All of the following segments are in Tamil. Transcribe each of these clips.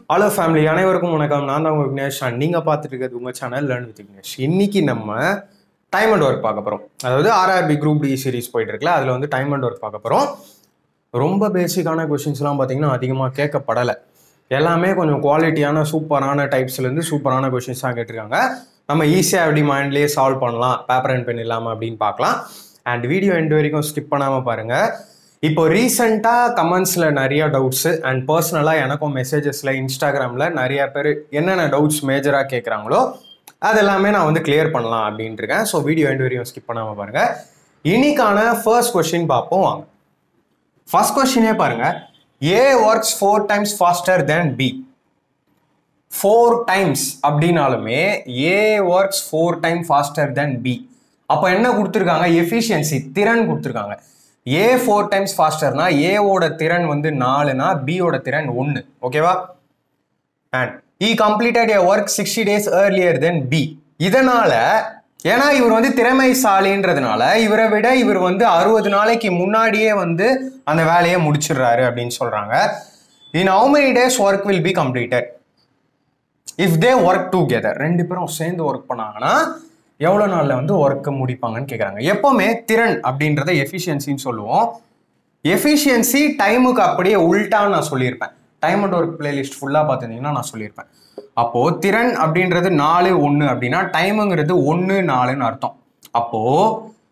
ஹலோ ஃபேமிலி அனைவருக்கும் வணக்கம் நான் தான் உங்கள் விக்னேஷ் and நீங்க பார்த்துட்டு இருக்கிறது உங்கள் சேனல் லேர்ன் வித் விக்னேஷ் இன்னைக்கு நம்ம டைம் அண்ட் ஒர்க் பார்க்க போகிறோம் அதாவது ஆர்ஆர்பி குரூப் டி சீரிஸ் போயிட்டு இருக்குல்ல அதில் வந்து டைம் அண்ட் ஒர்க் பார்க்க போகிறோம் ரொம்ப பேசிக்கான கொஷின்ஸ்லாம் பார்த்தீங்கன்னா அதிகமாக கேட்கப்படலை எல்லாமே கொஞ்சம் குவாலிட்டியான சூப்பரான டைப்ஸ்லேருந்து சூப்பரான கொஷின்ஸ் தான் கேட்டிருக்காங்க நம்ம ஈஸியாக எப்படி மைண்ட்லேயே சால்வ் பண்ணலாம் பேப்பர் அண்ட் பென் இல்லாமல் அப்படின்னு பார்க்கலாம் அண்ட் வீடியோ எண்டு வரைக்கும் ஸ்கிப் பண்ணாமல் பாருங்கள் இப்போ ரீசெண்டாக கமெண்ட்ஸில் நிறைய டவுட்ஸு அண்ட் பர்சனலாக எனக்கும் மெசேஜஸில் இன்ஸ்டாகிராமில் நிறைய பேர் என்னென்ன டவுட்ஸ் மேஜராக கேட்குறாங்களோ அது எல்லாமே நான் வந்து கிளியர் பண்ணலாம் அப்படின்ட்டு இருக்கேன் ஸோ வீடியோ எண்டு வரையும் ஸ்கிப் பண்ணாமல் பாருங்கள் இன்னைக்கான ஃபர்ஸ்ட் கொஸ்டின் பார்ப்போம் வாங்க ஃபர்ஸ்ட் கொஸ்டினே பாருங்க A works four times faster than B four times அப்படின்னாலுமே A works four time faster than B அப்போ என்ன கொடுத்துருக்காங்க எஃபிஷியன்சி திறன் கொடுத்துருக்காங்க ஏ ஃபோர் டைம்ஸ் ஃபாஸ்டர்னா ஏவோட திறன் வந்து நாலுனா பியோட திறன் ஒன்று ஓகேவா and he completed a work sixty days earlier than B இதனால ஏன்னா இவர் வந்து திறமைசாலின்றதுனால இவரை விட இவர் வந்து அறுபது நாளைக்கு முன்னாடியே வந்து அந்த வேலையை முடிச்சிடுறாரு அப்படின்னு சொல்றாங்க in how many days work will be completed if they work together ரெண்டு பேரும் சேர்ந்து ஒர்க் பண்ணாங்கன்னா எவ்வளோ நாளில் வந்து ஒர்க்கை முடிப்பாங்கன்னு கேட்குறாங்க எப்போவுமே திறன் அப்படின்றத எஃபிஷியன்சின்னு சொல்லுவோம் எஃபிஷியன்சி டைமுக்கு அப்படியே உல்ட்டான்னு நான் சொல்லியிருப்பேன் டைம் அண்ட் ஒர்க் பிளேலிஸ்ட் ஃபுல்லாக பார்த்துருந்தீங்கன்னா நான் சொல்லியிருப்பேன் அப்போது திறன் அப்படின்றது நாலு ஒன்று அப்படின்னா டைமுங்கிறது ஒன்று நாலுன்னு அர்த்தம் அப்போது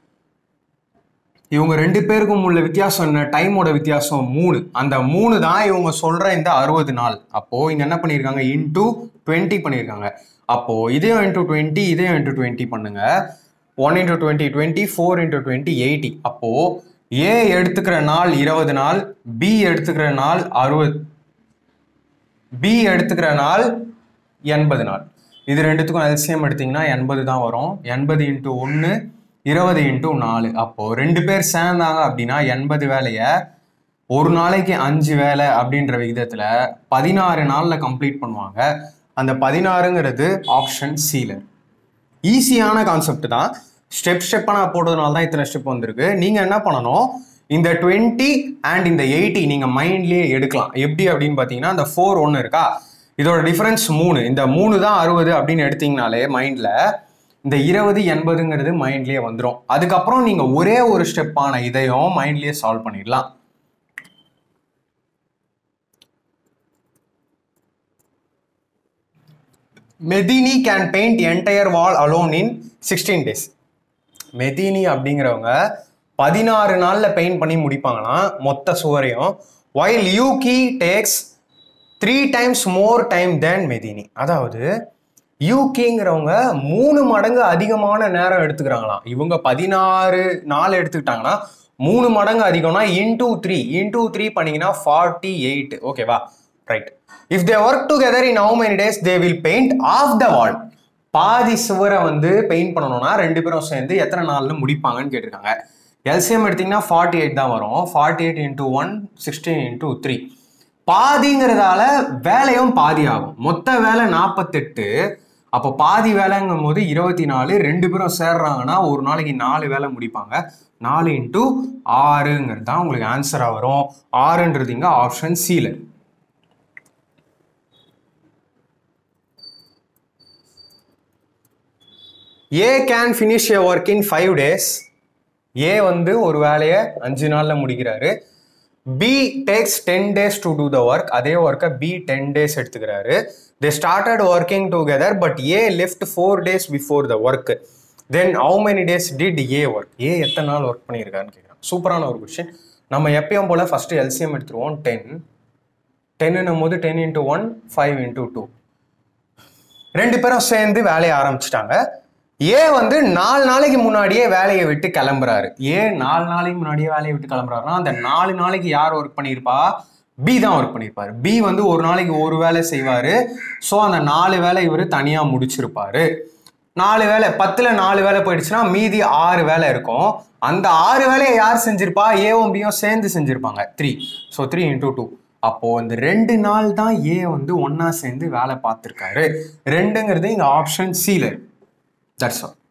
இவங்க ரெண்டு பேருக்கும் உள்ள வித்தியாசம் என்ன டைமோட வித்தியாசம் மூணு அந்த மூணு தான் இவங்க சொல்ற இந்த அறுபது நாள் அப்போ இங்க என்ன பண்ணியிருக்காங்க இன்டூ டுவெண்ட்டி பண்ணியிருக்காங்க அப்போ இதையும் இன்டூ டுவெண்ட்டி இதையும் இன்டூ டுவெண்ட்டி பண்ணுங்க one into twenty twenty four into twenty eighty அப்போ ஏ எடுத்துக்கிற நாள் இருபது நாள் பி எடுத்துக்கிற நாள் அறுபது பி எடுத்துக்கிற நாள் எண்பது நாள் இது ரெண்டுத்துக்கும் எல்சிஎம் எடுத்தீங்கன்னா எண்பது தான் வரும் எண்பது இன்ட்டு ஒன்று இருபது இன்ட்டு நாலு அப்போது ரெண்டு பேர் சேர்ந்தாங்க அப்படின்னா எண்பது வேலையை ஒரு நாளைக்கு அஞ்சு வேலை அப்படின்ற விகிதத்தில் பதினாறு நாளில் கம்ப்ளீட் பண்ணுவாங்க அந்த பதினாறுங்கிறது ஆப்ஷன் சீலர் ஈஸியான கான்செப்ட் தான் ஸ்டெப் ஸ்டெப்பாக நான் போட்டதுனால தான் இத்தனை ஸ்டெப் வந்திருக்கு நீங்கள் என்ன பண்ணணும் இந்த டுவெண்ட்டி அண்ட் இந்த எயிட்டி நீங்கள் மைண்ட்லேயே எடுக்கலாம் எப்படி அப்படின்னு பார்த்தீங்கன்னா இந்த ஃபோர் ஒன்று இருக்கா இதோட டிஃபரன்ஸ் மூணு இந்த மூணு தான் அறுபது அப்படின்னு எடுத்தீங்கனாலே மைண்டில் இந்த இருபது எண்பதுங்கிறது மைண்ட்லேயே வந்துடும் அதுக்கப்புறம் நீங்கள் ஒரே ஒரு ஸ்டெப்பான இதையும் மைண்ட்லேயே சால்வ் பண்ணிடலாம் Medini can paint entire wall alone in sixteen days Medini அப்படிங்கிறவங்க பதினாறு நாளில் பெயிண்ட் பண்ணி முடிப்பாங்களாம் மொத்த சுவரையும் while Yuki takes three times more time than Medini அதாவது யூகிங்கிறவங்க மூணு மடங்கு அதிகமான நேரம் எடுத்துக்கிறாங்களாம் இவங்க பதினாறு நாள் எடுத்துக்கிட்டாங்கன்னா மூணு மடங்கு அதிகம்னா இன்டூ த்ரீ இன்டூ த்ரீ பண்ணீங்கன்னா ஃபார்ட்டி எயிட் ஓகேவா right if they work together in how many days they will paint half the wall பாதி சுவரை வந்து பெயிண்ட் பண்ணணும்னா ரெண்டு பேரும் சேர்ந்து எத்தனை நாள்ல முடிப்பாங்கன்னு கேட்டிருக்காங்க எல்சிஎம் எடுத்தீங்கன்னா ஃபார்ட்டி எயிட் தான் வரும் forty eight into one sixteen into three பாதிங்கிறதால வேலையும் பாதி ஆகும் மொத்த வேலை நாற்பத்தெட்டு அப்போ பாதி வேலைங்கும் போது இருபத்தி நாலு ரெண்டு பேரும் சேர்றாங்கன்னா ஒரு நாளைக்கு நாலு வேலை முடிப்பாங்க நாலு இன்டூ ஆறுங்கிறது தான் உங்களுக்கு ஆன்சராக வரும் ஆறுன்றது இங்கே ஆப்ஷன் சீலர் A can finish a work in five days A வந்து ஒரு வேலையை அஞ்சு நாளில் முடிக்கிறாரு B takes ten days to do the work அதே ஒர்க்கை பி டென் டேஸ் எடுத்துக்கிறாரு they started working together but A left four days before the work then how many days did A work A எத்தனை நாள் ஒர்க் பண்ணியிருக்காருன்னு கேட்குறான் சூப்பரான ஒரு கொஷின் நம்ம எப்பயும் போல் ஃபஸ்ட்டு எல்சிஎம் எடுத்துருவோம் டென் டென்னும் போது ten into one five into two ரெண்டு பேரும் சேர்ந்து வேலையை ஆரம்பிச்சிட்டாங்க ஏ வந்து நாலு நாளைக்கு முன்னாடியே வேலையை விட்டு கிளம்புறாரு ஏ நாலு நாளைக்கு முன்னாடியே வேலையை விட்டு கிளம்புறாருன்னா அந்த நாலு நாளைக்கு யார் ஒர்க் பண்ணியிருப்பா பி தான் ஒர்க் பண்ணியிருப்பாரு பி வந்து ஒரு நாளைக்கு ஒரு வேலை செய்வார் ஸோ அந்த நாலு வேலை இவர் தனியாக முடிச்சிருப்பாரு நாலு வேலை பத்தில் நாலு வேலை போயிடுச்சுன்னா மீதி ஆறு வேலை இருக்கும் அந்த ஆறு வேலையை யார் செஞ்சிருப்பா ஏவும் பியும் சேர்ந்து செஞ்சிருப்பாங்க three so three into two அப்போ இந்த ரெண்டு நாள் தான் ஏ வந்து ஒன்னா சேர்ந்து வேலை பார்த்துருக்காரு ரெண்டுங்கிறது இங்க ஆப்ஷன் சீல that's all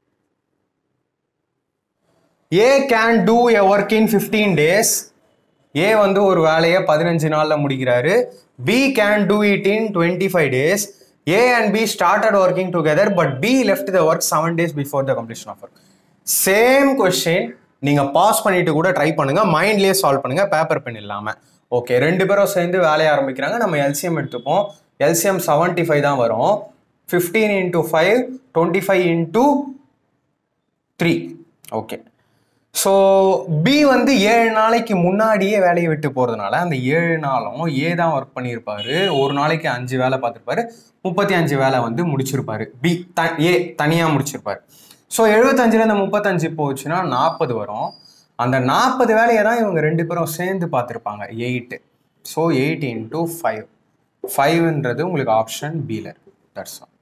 A can do a work in fifteen days A வந்து ஒரு வேலையை பதினஞ்சு நாள்ல முடிக்கிறாரு B can do it in twenty five days A and B started working together but B left the work seven days before the completion of work same question நீங்க பாஸ் பண்ணிட்டு கூட ட்ரை பண்ணுங்க மைண்ட்லயே சால்வ் பண்ணுங்க பேப்பர் பென் இல்லாம ஓகே ரெண்டு பேரும் சேர்ந்து வேலைய ஆரம்பிக்கிறாங்க நம்ம எல்சிஎம் எடுத்துப்போம் எல்சிஎம் செவன்ட்டி ஃபைவ் தான் வரும் fifteen into five twenty five into three okay so B வந்து ஏழு நாளைக்கு முன்னாடியே வேலையை விட்டு போகிறதுனால அந்த ஏழு நாளும் ஏ தான் ஒர்க் பண்ணியிருப்பாரு ஒரு நாளைக்கு அஞ்சு வேலை பார்த்துருப்பாரு முப்பத்தி அஞ்சு வேலை வந்து முடிச்சிருப்பாரு பி த ஏ தனியாக முடிச்சிருப்பாரு ஸோ எழுபத்தஞ்சில் இந்த முப்பத்தஞ்சு போச்சுன்னா நாற்பது வரும் அந்த நாற்பது வேலையை தான் இவங்க ரெண்டு பேரும் சேர்ந்து பார்த்துருப்பாங்க eight so eight into five ஃபைவ்ன்றது உங்களுக்கு ஆப்ஷன் பியில் that's all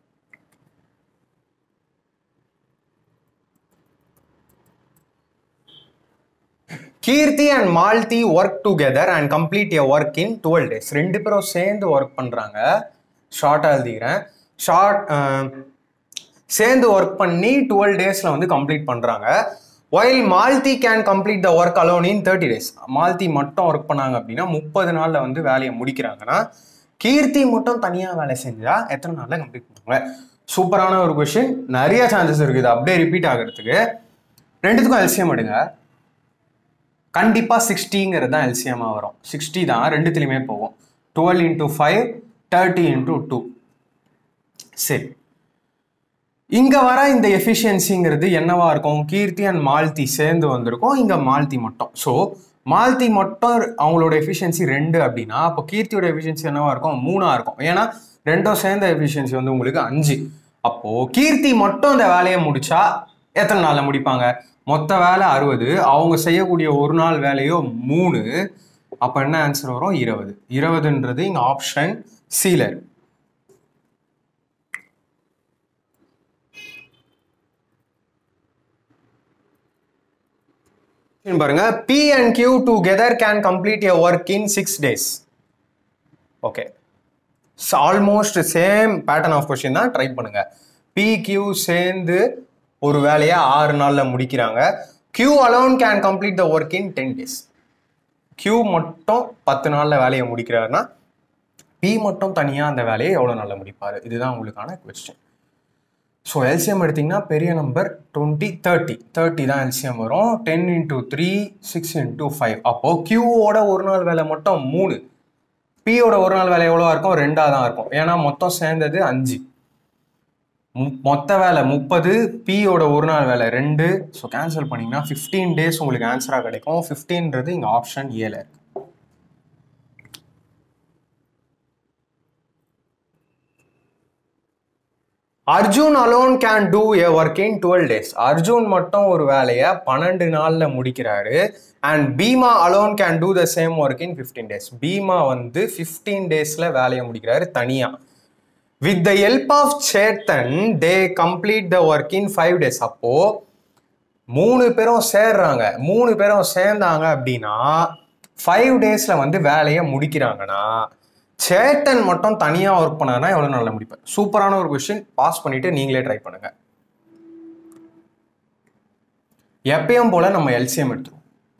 Keerthi and Malti work together and complete a work in twelve days ரெண்டு பேரும் சேர்ந்து ஒர்க் பண்ணுறாங்க ஷார்ட்டாக எழுதிக்கிறேன் ஷார்ட் சேர்ந்து ஒர்க் பண்ணி டுவெல் டேஸில் வந்து கம்ப்ளீட் பண்ணுறாங்க while Malti can complete the work alone in thirty days Malti மட்டும் ஒர்க் பண்ணாங்க அப்படின்னா முப்பது நாளில் வந்து வேலையை முடிக்கிறாங்கன்னா கீர்த்தி மட்டும் தனியாக வேலை செஞ்சால் எத்தனை நாளில் கம்ப்ளீட் பண்ணுவாங்க சூப்பரான ஒரு கொஷின் நிறைய சான்சஸ் இருக்குது அப்படியே ரிப்பீட் ஆகிறதுக்கு ரெண்டுத்துக்கும் எல்சியம் எடுங்க கண்டிப்பாக சிக்ஸ்டிங்கிறது தான் எல்சிஎம்மாக வரும் சிக்ஸ்டி தான் ரெண்டுத்துலையுமே போகும் twelve into five thirty into two சரி இங்கே வர இந்த எஃபிஷியன்சிங்கிறது என்னவா இருக்கும் கீர்த்தி அண்ட் மால்தி சேர்ந்து வந்திருக்கும் இங்கே மால்தி மட்டும் ஸோ மால்தி மட்டும் அவங்களோட எஃபிஷியன்சி ரெண்டு அப்படின்னா அப்போ கீர்த்தியோட எஃபிஷியன்சி என்னவா இருக்கும் மூணா இருக்கும் ஏன்னா ரெண்டும் சேர்ந்த எஃபிஷியன்சி வந்து உங்களுக்கு அஞ்சு அப்போ கீர்த்தி மட்டும் இந்த வேலையை முடிச்சா எத்தனை நாளில் முடிப்பாங்க மொத்த வேலை அறுபது அவங்க செய்யக்கூடிய ஒரு நாள் வேலையோ மூணு அப்போ என்ன ஆன்சர் வரும் இருபது இருபதுன்றது இங்கே ஆப்ஷன் சீலர் பாருங்க B and Q together can complete a work in six days okay almost same pattern of question தான் ட்ரை பண்ணுங்க பி கியூ சேர்ந்து ஒரு வேலையை ஆறு நாளில் முடிக்கிறாங்க Q alone can complete the work in ten days Q மட்டும் பத்து நாளில் வேலையை முடிக்கிறாருன்னா பி மட்டும் தனியாக அந்த வேலையை எவ்வளோ நாளில் முடிப்பார் இதுதான் உங்களுக்கான கொஸ்டின் ஸோ எல்சிஎம் எடுத்திங்கன்னா பெரிய நம்பர் டுவெண்ட்டி தேர்ட்டி தேர்ட்டி தான் எல்சிஎம் வரும் ten into three six into five அப்போது கியூவோட ஒரு நாள் வேலை மட்டும் மூணு பியோட ஒரு நாள் வேலை எவ்வளோவா இருக்கும் ரெண்டாக தான் இருக்கும் ஏன்னா மொத்தம் சேர்ந்தது அஞ்சு மு- மொத்த வேலை முப்பது பியோட ஒரு நாள் வேலை ரெண்டு ஸோ கேன்சல் பண்ணிங்கன்னா ஃபிஃப்டீன் டேஸ் உங்களுக்கு ஆன்சராக கிடைக்கும் ஃபிஃப்டீன்றது இங்கே ஆப்ஷன் ஏல இருக்கு Arjun alone can do a work in twelve days Arjun மட்டும் ஒரு வேலையை பன்னெண்டு நாளில் முடிக்கிறாரு and Bhima alone can do the same work in fifteen days Bhima வந்து ஃபிஃப்டீன் டேஸில் வேலையை முடிக்கிறாரு தனியாக with the help of Chetan they complete the work in five days அப்போ மூணு பேரும் சேர்றாங்க மூணு பேரும் சேர்ந்தாங்க அப்படின்னா ஃபைவ் டேஸில் வந்து வேலையை முடிக்கிறாங்கன்னா சேத்தன் மட்டும் தனியாக ஒர்க் பண்ணாருன்னா எவ்வளோ நாளில் முடிப்பார் சூப்பரான ஒரு கொஸ்டின் பாஸ் பண்ணிட்டு நீங்களே ட்ரை பண்ணுங்க எப்பயும் போல நம்ம எல்சிஎம் எடுத்துருவோம்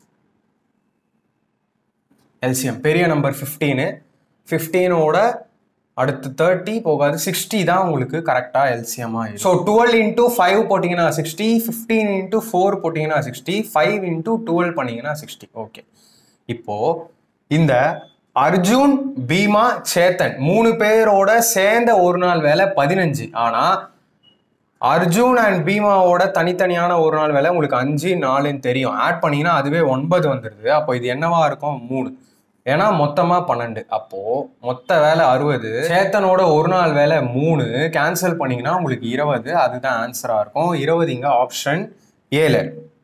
எல்சிஎம் பெரிய நம்பர் ஃபிஃப்டீனு ஃபிஃப்டீனோட அடுத்து தேர்ட்டி போகாது சிக்ஸ்டி தான் உங்களுக்கு கரெக்டாக எல்சிஎம்மாக ஸோ டுவெல் இன்ட்டு ஃபைவ் போட்டிங்கன்னா சிக்ஸ்டி ஃபிஃப்டீன் இன்ட்டு ஃபோர் போட்டிங்கன்னா சிக்ஸ்டி ஃபைவ் இன்ட்டு டுவெல் பண்ணிங்கன்னா சிக்ஸ்டி ஓகே இப்போது இந்த அர்ஜுன் பீமா சேத்தன் மூணு பேரோட சேர்ந்த ஒரு நாள் வேலை பதினஞ்சு ஆனால் அர்ஜுன் அண்ட் பீமாவோட தனித்தனியான ஒரு நாள் வேலை உங்களுக்கு அஞ்சு நாலுன்னு தெரியும் ஆட் பண்ணீங்கன்னா அதுவே ஒன்பது வந்துடுது அப்போ இது என்னவா இருக்கும் மூணு ஏன்னா மொத்தமா பன்னெண்டு அப்போ மொத்த வேலை அறுபது சேத்தனோட ஒரு நாள் வேலை மூணு கேன்சல் பண்ணீங்கன்னா உங்களுக்கு இருபது அதுதான் ஆன்சரா இருக்கும் இருபது இங்க ஆப்ஷன் ஏழு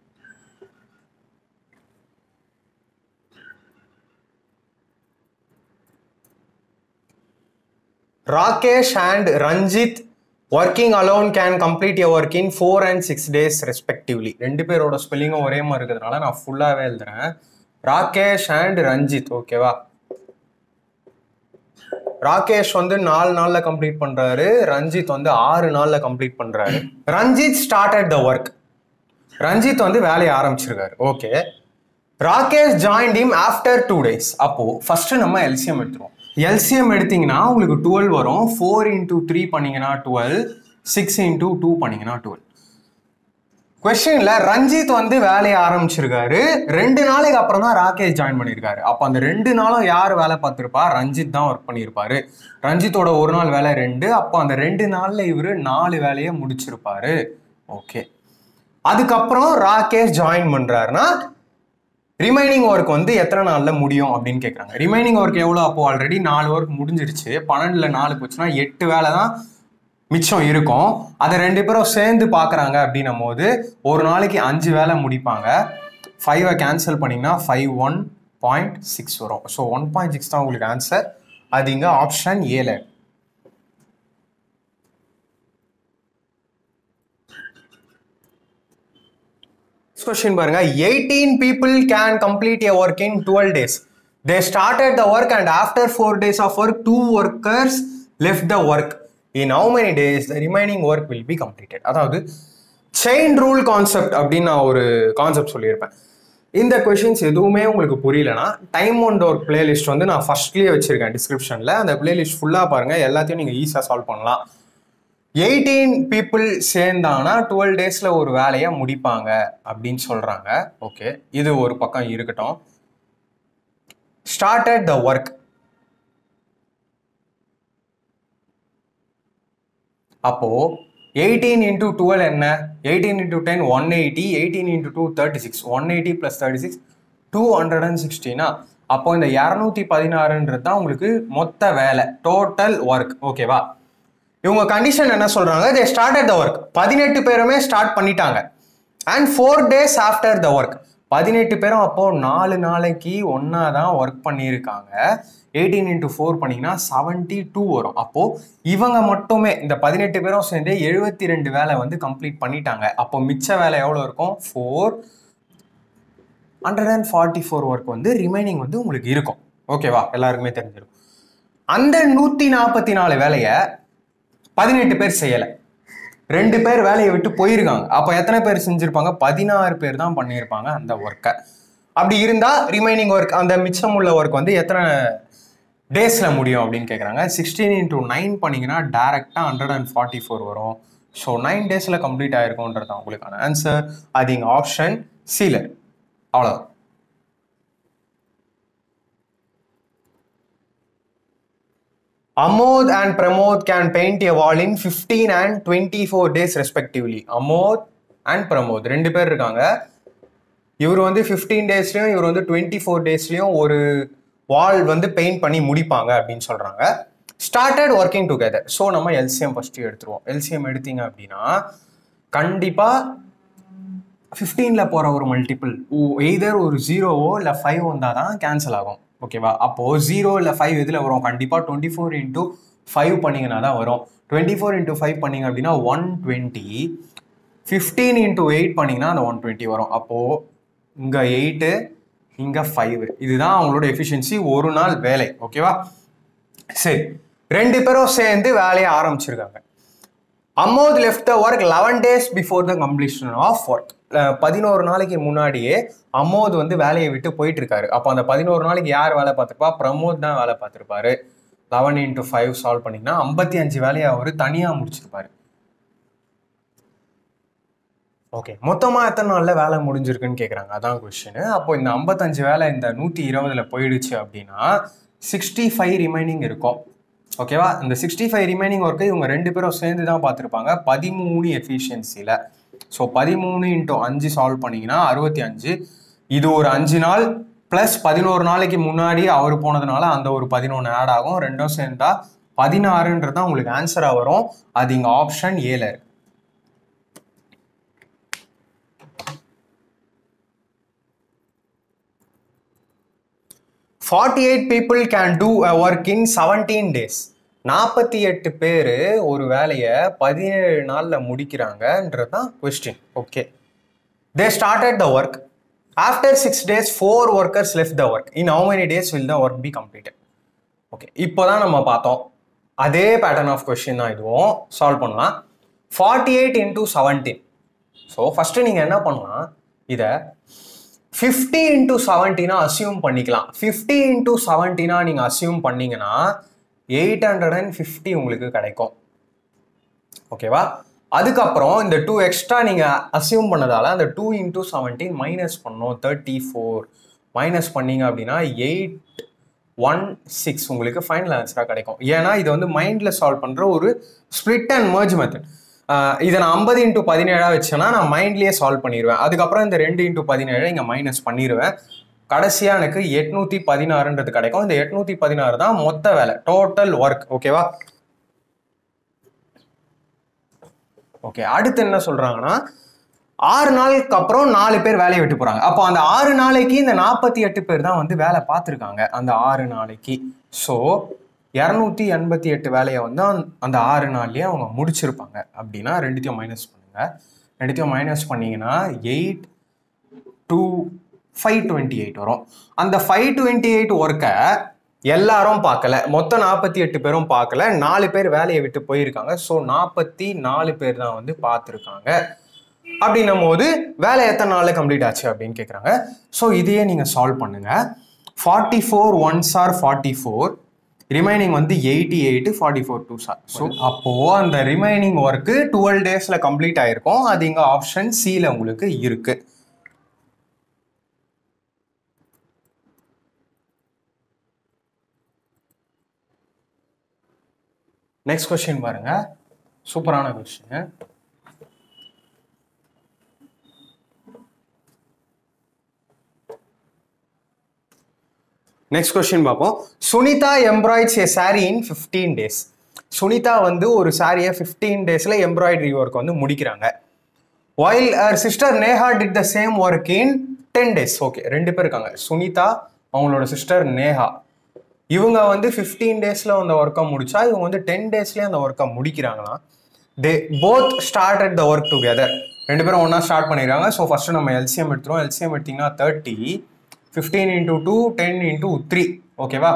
Rakesh and Ranjith working alone can complete your work in four and six days respectively ரெண்டு பேரோட ஸ்பெல்லிங்கும் ஒரே மாதிரி இருக்கிறதுனால நான் ஃபுல்லாகவே எழுதுறேன் ராகேஷ் அண்ட் ரஞ்சித் ஓகேவா ராகேஷ் வந்து நாலு நாள்ல கம்ப்ளீட் பண்றாரு ரஞ்சித் வந்து ஆறு நாள்ல கம்ப்ளீட் பண்றாரு Ranjith started the work Ranjith வந்து வேலையை ஆரம்பிச்சிருக்காரு okay Rakesh join him after two days அப்போ ஃபர்ஸ்ட் நம்ம எல்சிஎம் எடுத்துருவோம் எல்சிஎம் எடுத்தீங்கன்னா உங்களுக்கு டுவெல் வரும் ஃபோர் இன்டூ த்ரீ பண்ணீங்கன்னா டுவெல் சிக்ஸ் இன்டூ டூ பண்ணீங்கன்னா டுவெல் கொஸ்டின்ல ரஞ்சித் வந்து வேலையை ஆரம்பிச்சிருக்காரு ரெண்டு நாளைக்கு அப்புறம் தான் ராகேஷ் ஜாயின் பண்ணியிருக்காரு அப்போ அந்த ரெண்டு நாளும் யார் வேலை பார்த்துருப்பா ரஞ்சித் தான் ஒர்க் பண்ணியிருப்பாரு ரஞ்சித்தோட ஒரு நாள் வேலை ரெண்டு அப்போ அந்த ரெண்டு நாள்ல இவர் நாலு வேலையை முடிச்சிருப்பாரு ஓகே அதுக்கப்புறம் ராகேஷ் ஜாயின் பண்றாருன்னா ரிமைனிங் ஒர்க் வந்து எத்தனை நாள்ல முடியும் அப்படின்னு கேட்குறாங்க ரிமைனிங் ஒர்க் எவ்வளோ அப்போ ஆல்ரெடி நாலு ஒர்க் முடிஞ்சிருச்சு பன்னெண்டுல நாலு போச்சுன்னா எட்டு வேலை தான் மிச்சம் இருக்கும் அதை ரெண்டு பேரும் சேர்ந்து பார்க்குறாங்க அப்படின்னும் போது ஒரு நாளைக்கு அஞ்சு வேலை முடிப்பாங்க ஃபைவை கேன்சல் பண்ணிங்கன்னா ஃபைவ் ஒன் பாயிண்ட் சிக்ஸ் வரும் ஸோ ஒன் பாயிண்ட் சிக்ஸ் தான் உங்களுக்கு ஆன்சர் அது இங்கே ஆப்ஷன் ஏல கொஸ்டின் பாருங்க eighteen people can complete a work in twelve days they started the work and after four days of work two workers left the work in how many days the remaining work will be completed அதாவது செயின் ரூல் கான்செப்ட் அப்படின்னு நான் ஒரு கான்செப்ட் சொல்லியிருப்பேன் இந்த கொஷின்ஸ் எதுவுமே உங்களுக்கு புரியலனா டைம் ஒன் ஒரு பிளேலிஸ்ட் வந்து நான் ஃபர்ஸ்ட்லேயே வச்சிருக்கேன் டிஸ்கிரிப்ஷனில் அந்த பிளேலிஸ்ட் ஃபுல்லாக பாருங்கள் எல்லாத்தையும் நீங்கள் ஈஸியாக சால்வ் பண்ணலாம் எயிட்டீன் பீப்புள் சேர்ந்தாங்கன்னா டுவெல் டேஸில் ஒரு வேலையை முடிப்பாங்க அப்படின்னு சொல்கிறாங்க ஓகே இது ஒரு பக்கம் இருக்கட்டும் ஸ்டார்டட் த ஒர்க் அப்போ எயிட்டீன் இன்டூ டுவெல் என்ன eighteen into ten one eighty eighteen into two thirty six one eighty plus thirty six two hundred and சிக்ஸ்டீனா அப்போ இந்த இரநூத்தி பதினாறுன்றது தான் உங்களுக்கு மொத்த வேலை டோட்டல் ஒர்க் ஓகேவா இவங்க கண்டிஷன் என்ன சொல்றாங்க தே ஸ்டார்டட் த ஒர்க் பதினெட்டு பேருமே ஸ்டார்ட் பண்ணிட்டாங்க and four days after the work பதினெட்டு பேரும் அப்போ நாலு நாளைக்கு ஒன்னா தான் ஒர்க் பண்ணியிருக்காங்க எயிட்டீன் இன்டூ ஃபோர் பண்ணீங்கன்னா செவன்டி டூ வரும் அப்போ இவங்க மட்டுமே இந்த பதினெட்டு பேரும் சேர்ந்து எழுபத்தி ரெண்டு வேலை வந்து கம்ப்ளீட் பண்ணிட்டாங்க அப்போ மிச்ச வேலை எவ்வளோ இருக்கும் four hundred and forty four work வந்து ரிமைனிங் வந்து உங்களுக்கு இருக்கும் ஓகேவா எல்லாருக்குமே தெரிஞ்சிடும் அந்த நூற்றி நாற்பத்தி நாலு வேலையை பதினெட்டு பேர் செய்யலை ரெண்டு பேர் வேலையை விட்டு போயிருக்காங்க அப்போ எத்தனை பேர் செஞ்சிருப்பாங்க பதினாறு பேர் தான் பண்ணியிருப்பாங்க அந்த ஒர்க்கை அப்படி இருந்தால் ரிமைனிங் ஒர்க் அந்த மிச்சம் உள்ள ஒர்க் வந்து எத்தனை டேஸில் முடியும் அப்படின்னு கேட்குறாங்க சிக்ஸ்டீன் இன்டூ நைன் பண்ணிங்கன்னா டேரெக்டாக ஹண்ட்ரட் அண்ட் ஃபார்ட்டி ஃபோர் வரும் ஸோ நைன் டேஸில் கம்ப்ளீட் ஆயிருக்கும்ன்றது தான் உங்களுக்கான ஆன்சர் அது இங்கே ஆப்ஷன் சீலர் அவ்வளோதான் Amod and Pramod can paint a wall in 15 and 24 days respectively. Amod and Pramod ரெண்டு பேர் இருக்காங்க இவர் வந்து 15 டேஸ்லயும் இவர் வந்து 24 ஃபோர் டேஸ்லயும் ஒரு வால் வந்து பெயிண்ட் பண்ணி முடிப்பாங்க அப்படின்னு சொல்றாங்க ஸ்டார்டட் ஒர்க்கிங் டுகெதர் ஸோ நம்ம எல்சிஎம் ஃபர்ஸ்ட் எடுத்துருவோம் எல்சிஎம் எடுத்தீங்க அப்படின்னா கண்டிப்பா ஃபிஃப்டீனில் போகிற ஒரு மல்டிபிள் எய்தர் ஒரு ஜீரோவோ இல்லை ஃபைவ் வந்தால் தான் கேன்சல் ஆகும் ஓகேவா அப்போது ஜீரோ இல்லை ஃபைவ் இதில் வரும் கண்டிப்பாக டுவெண்ட்டி ஃபோர் இன்ட்டு ஃபைவ் பண்ணிங்கன்னா தான் வரும் டுவெண்ட்டி ஃபோர் இன்ட்டு ஃபைவ் பண்ணிங்க அப்படின்னா one twenty fifteen into eight பண்ணிங்கன்னா அந்த ஒன் டுவெண்ட்டி வரும் அப்போது இங்கே எயிட்டு இங்கே ஃபைவ் இதுதான் அவங்களோட எஃபிஷியன்சி ஒரு நாள் வேலை ஓகேவா சரி ரெண்டு பேரும் சேர்ந்து வேலையை ஆரம்பிச்சிருக்காங்க Amod left the work eleven days before the completion of work பதினோரு நாளைக்கு முன்னாடியே அமோத் வந்து வேலையை விட்டு போயிட்டு இருக்காரு அப்போ அந்த பதினோரு நாளைக்கு யார் வேலை பார்த்துருப்பா பிரமோத் தான் வேலை பார்த்துருப்பாரு லெவன் இன்ட்டு ஃபைவ் சால்வ் பண்ணிங்கன்னா ஐம்பத்தி அஞ்சு வேலையை அவர் தனியாக முடிச்சிருப்பாரு ஓகே மொத்தமாக எத்தனை நாளில் வேலை முடிஞ்சிருக்குன்னு கேட்குறாங்க அதான் கொஸ்டின் அப்போ இந்த ஐம்பத்தஞ்சு வேலை இந்த நூற்றி இருபதுல போயிடுச்சு அப்படின்னா சிக்ஸ்டி ஃபைவ் ரிமைனிங் இருக்கும் ஓகேவா இந்த சிக்ஸ்டி ஃபைவ் ரிமைனிங் ஒர்க்கு இவங்க ரெண்டு பேரும் சேர்ந்து தான் பார்த்துருப்பாங்க பதிமூணு எஃபிஷியன்சியில் ஸோ பதிமூணு இன்ட்டு அஞ்சு சால்வ் பண்ணிங்கன்னா அறுபத்தி அஞ்சு இது ஒரு அஞ்சு நாள் ப்ளஸ் பதினோரு நாளைக்கு முன்னாடி அவர் போனதுனால அந்த ஒரு பதினொன்று ஆட் ஆகும் ரெண்டும் சேர்ந்தா பதினாறுன்றது தான் உங்களுக்கு ஆன்சராக வரும் அது இங்கே ஆப்ஷன் ஏல இருக்கு forty eight people can do a work in seventeen days நாற்பத்தி எட்டு பேர் ஒரு வேலையை பதினேழு நாளில் முடிக்கிறாங்கன்றது தான் question okay they started the work after six days four workers left the work in how many days will the work be completed okay இப்போ தான் நம்ம பார்த்தோம் அதே பேட்டர்ன் ஆஃப் கொஸ்டின் தான் இதுவும் சால்வ் பண்ணலாம் forty eight into seventeen so first நீங்கள் என்ன பண்ணலாம் இதை ஃபிஃப்டி இன்டூ செவன்ட்டினா அசியூம் பண்ணிக்கலாம் ஃபிஃப்டி இன்டூ செவன்ட்டினா நீங்கள் அசியூம் பண்ணீங்கன்னா எயிட் ஹண்ட்ரட் அண்ட் ஃபிஃப்டி உங்களுக்கு கிடைக்கும் ஓகேவா அதுக்கப்புறம் இந்த டூ எக்ஸ்ட்ரா நீங்கள் அசியூம் பண்ணதால அந்த டூ இன்டூ செவன்டீன் மைனஸ் பண்ணோம் தேர்ட்டி ஃபோர் மைனஸ் பண்ணீங்க அப்படின்னா எயிட் ஒன் சிக்ஸ் உங்களுக்கு ஃபைனல் ஆன்சராக கிடைக்கும் ஏன்னா இது வந்து மைண்டில் சால்வ் பண்ணுற ஒரு ஸ்ப்ளிட் அண்ட் மர்ஜ் மெத்தட் இதை நான் ஐம்பது இன்ட்டு பதினேழாக வச்சேன்னா நான் மைண்ட்லேயே சால்வ் பண்ணிடுவேன் அதுக்கப்புறம் இந்த ரெண்டு இன்ட்டு பதினேழு இங்கே மைனஸ் பண்ணிடுவேன் கடைசியாக எனக்கு எட்நூற்றி பதினாறுன்றது கிடைக்கும் இந்த எட்நூற்றி பதினாறு தான் மொத்த வேலை டோட்டல் ஒர்க் ஓகேவா ஓகே அடுத்து என்ன சொல்றாங்கன்னா ஆறு நாளுக்கு அப்புறம் நாலு பேர் வேலையை விட்டு போறாங்க அப்போ அந்த ஆறு நாளைக்கு இந்த நாற்பத்தி எட்டு பேர் தான் வந்து வேலை பார்த்துருக்காங்க அந்த ஆறு நாளைக்கு ஸோ இரநூத்தி எண்பத்தி எட்டு வேலையை வந்து அந்த- அந்த ஆறு நாள்லயே அவங்க முடிச்சிருப்பாங்க அப்படின்னா ரெண்டுத்தையும் மைனஸ் பண்ணுங்க ரெண்டுத்தையும் மைனஸ் பண்ணீங்கன்னா eight two five twenty eight வரும் அந்த ஃபைவ் டுவெண்ட்டி எயிட் ஒர்க்கை எல்லாரும் பார்க்கல மொத்தம் நாற்பத்தி எட்டு பேரும் பார்க்கல நாலு பேர் வேலையை விட்டு போயிருக்காங்க ஸோ நாற்பத்தி நாலு பேர் தான் வந்து பார்த்துருக்காங்க அப்படின்னும் போது வேலை எத்தனை நாளில் கம்ப்ளீட் ஆச்சு அப்படின்னு கேட்குறாங்க ஸோ இதையே நீங்கள் சால்வ் பண்ணுங்க forty four ones are forty four remaining வந்து eighty eight forty four two sir so அப்போது அந்த ரிமைனிங் ஒர்க்கு டுவெல் டேஸில் கம்ப்ளீட் ஆயிருக்கும் அது இங்கே ஆப்ஷன் சியில் உங்களுக்கு இருக்குது நெக்ஸ்ட் கொஸ்டின் பாருங்க சூப்பரான கொஸ்டின் நெக்ஸ்ட் கொஸ்டின் பார்ப்போம் Sunita embroiders a sari in fifteen days Sunita வந்து ஒரு சாரியை ஃபிஃப்டீன் டேஸில் எம்ப்ராய்டரி ஒர்க் வந்து முடிக்கிறாங்க while her sister Neha did the same work in ten days okay ரெண்டு பேர் இருக்காங்க சுனிதா அவங்களோட சிஸ்டர் நேஹா இவங்க வந்து ஃபிஃப்டீன் டேஸில் அந்த ஒர்க்கை முடிச்சா இவங்க வந்து டென் டேஸ்லேயே அந்த ஒர்க்கை முடிக்கிறாங்கன்னா they both start the work together ரெண்டு பேரும் ஒன்றா ஸ்டார்ட் பண்ணிடுறாங்க ஸோ ஃபஸ்ட்டு நம்ம எல்சிஎம் எடுத்துருவோம் எல்சிஎம் எடுத்தீங்கன்னா thirty fifteen into two ten into three ஓகேவா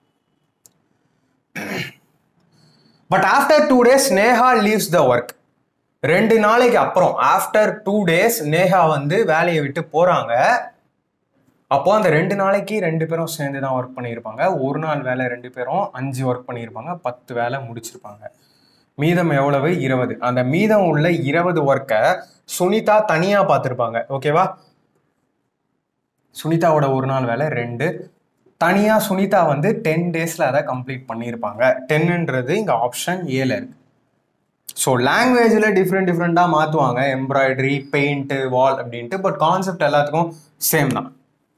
but after two days Neha leaves the work ரெண்டு நாளைக்கு அப்புறம் ஆஃப்டர் டூ டேஸ் நேஹா வந்து வேலையை விட்டு போறாங்க அப்போ அந்த ரெண்டு நாளைக்கு ரெண்டு பேரும் சேர்ந்து தான் ஒர்க் பண்ணியிருப்பாங்க ஒரு நாள் வேலை ரெண்டு பேரும் அஞ்சு ஒர்க் பண்ணியிருப்பாங்க பத்து வேலை முடிச்சிருப்பாங்க மீதம் எவ்வளவு இருபது அந்த மீதம் உள்ள இருபது ஒர்க்கை சுனிதா தனியா பார்த்துருப்பாங்க ஓகேவா சுனிதாவோட ஒரு நாள் வேலை ரெண்டு தனியா சுனிதா வந்து டென் டேஸ்ல அதை கம்ப்ளீட் பண்ணியிருப்பாங்க டென்னுன்றது இங்க ஆப்ஷன் ஏல இருக்கு ஸோ லாங்குவேஜில் டிஃப்ரெண்ட் டிஃப்ரெண்ட்டாக மாற்றுவாங்க எம்ப்ராய்டரி பெயிண்ட்டு வால் அப்படின்ட்டு பட் கான்செப்ட் எல்லாத்துக்கும் சேம் தான்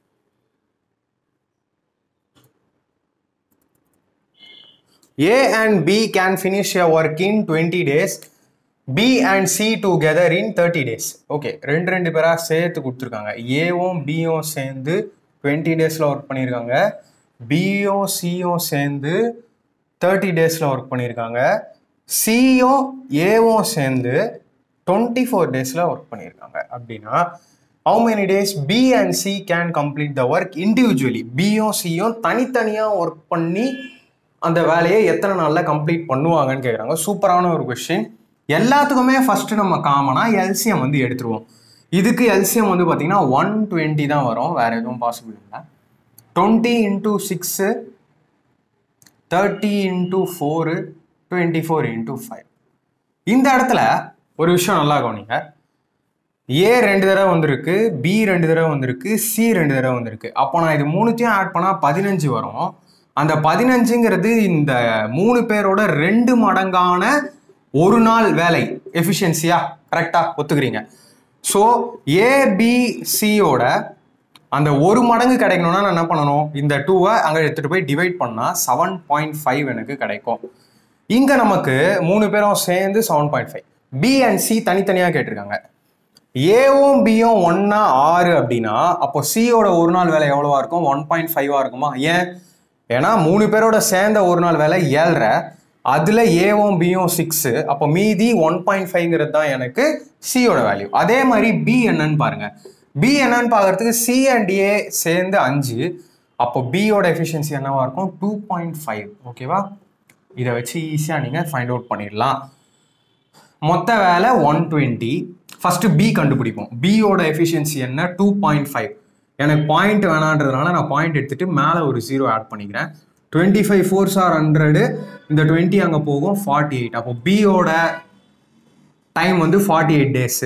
A and B can finish a work in twenty days B and C together in thirty days okay ரெண்டு ரெண்டு பேராக சேர்த்து கொடுத்துருக்காங்க ஏவும் பியும் சேர்ந்து டுவெண்ட்டி டேஸில் ஒர்க் பண்ணியிருக்காங்க பியும் சியும் சேர்ந்து தேர்ட்டி டேஸில் ஒர்க் பண்ணியிருக்காங்க சியும் ஏவும் சேர்ந்து டுவெண்ட்டி ஃபோர் டேஸில் ஒர்க் பண்ணியிருக்காங்க அப்படின்னா how many days B and C can complete the work individually பியும் சியும் தனித்தனியாக ஒர்க் பண்ணி அந்த வேலையை எத்தனை நாளில் கம்ப்ளீட் பண்ணுவாங்கன்னு கேட்குறாங்க சூப்பரான ஒரு கொஷின் எல்லாத்துக்குமே ஃபஸ்ட்டு நம்ம காமனாக எல்சிஎம் வந்து எடுத்துருவோம் இதுக்கு எல்சிஎம் வந்து பார்த்தீங்கன்னா ஒன் டுவெண்ட்டி தான் வரும் வேறு எதுவும் பாசிபிள் இல்லை twenty into six thirty into four twenty four into five இந்த இடத்துல ஒரு விஷயம் நல்லா கவனிங்க ஏ ரெண்டு தடவை வந்திருக்கு பி ரெண்டு தடவை வந்திருக்கு சி ரெண்டு தடவை வந்திருக்கு அப்போ நான் இது மூணுத்தையும் ஆட் பண்ணால் பதினஞ்சு வரும் அந்த பதினஞ்சுங்கிறது இந்த மூணு பேரோட ரெண்டு மடங்கான ஒரு நாள் வேலை எஃபிஷியன்சியா கரெக்டாக ஒத்துக்கிறீங்க ஸோ ஏபிசியோட அந்த ஒரு மடங்கு கிடைக்கணும்னா நான் என்ன பண்ணணும் இந்த டூவை அங்கே எடுத்துகிட்டு போய் டிவைட் பண்ணால் செவன் பாயிண்ட் ஃபைவ் எனக்கு கிடைக்கும் இங்கே நமக்கு மூணு பேரும் சேர்ந்து seven point five B and C தனித்தனியாக கேட்டிருக்காங்க ஏவும் பியும் ஒன்னா ஆறு அப்படின்னா அப்போ சியோட ஒரு நாள் வேலை எவ்வளவா இருக்கும் ஒன் பாயிண்ட் ஃபைவா இருக்குமா ஏன் ஏன்னா மூணு பேரோட சேர்ந்த ஒரு நாள் வேலை ஏழ்ரை அதுல ஏவும் பியும் சிக்ஸு அப்போ மீதி ஒன் பாயிண்ட் ஃபைவ்ங்கிறது தான் எனக்கு சியோட வேல்யூ அதே மாதிரி பி என்னன்னு பாருங்க பி என்னன்னு பார்க்கறதுக்கு சி அண்ட் ஏ சேர்ந்து அஞ்சு அப்போ பியோட எஃபிஷியன்சி என்னவா இருக்கும் டூ பாயிண்ட் ஃபைவ் ஓகேவா இதை வச்சு ஈஸியாக நீங்கள் ஃபைண்ட் அவுட் பண்ணிடலாம் மொத்த வேலை ஒன் டுவெண்ட்டி ஃபஸ்ட்டு பி கண்டுபிடிப்போம் பியோட எஃபிஷியன்சி என்ன டூ பாயிண்ட் ஃபைவ் எனக்கு பாயிண்ட் வேணான்றதுனால நான் பாயிண்ட் எடுத்துட்டு மேலே ஒரு ஜீரோ ஆட் பண்ணிக்கிறேன் twenty five fours are hundred இந்த டுவெண்ட்டி அங்கே போகும் ஃபார்ட்டி எயிட் அப்போ பியோட டைம் வந்து forty eight days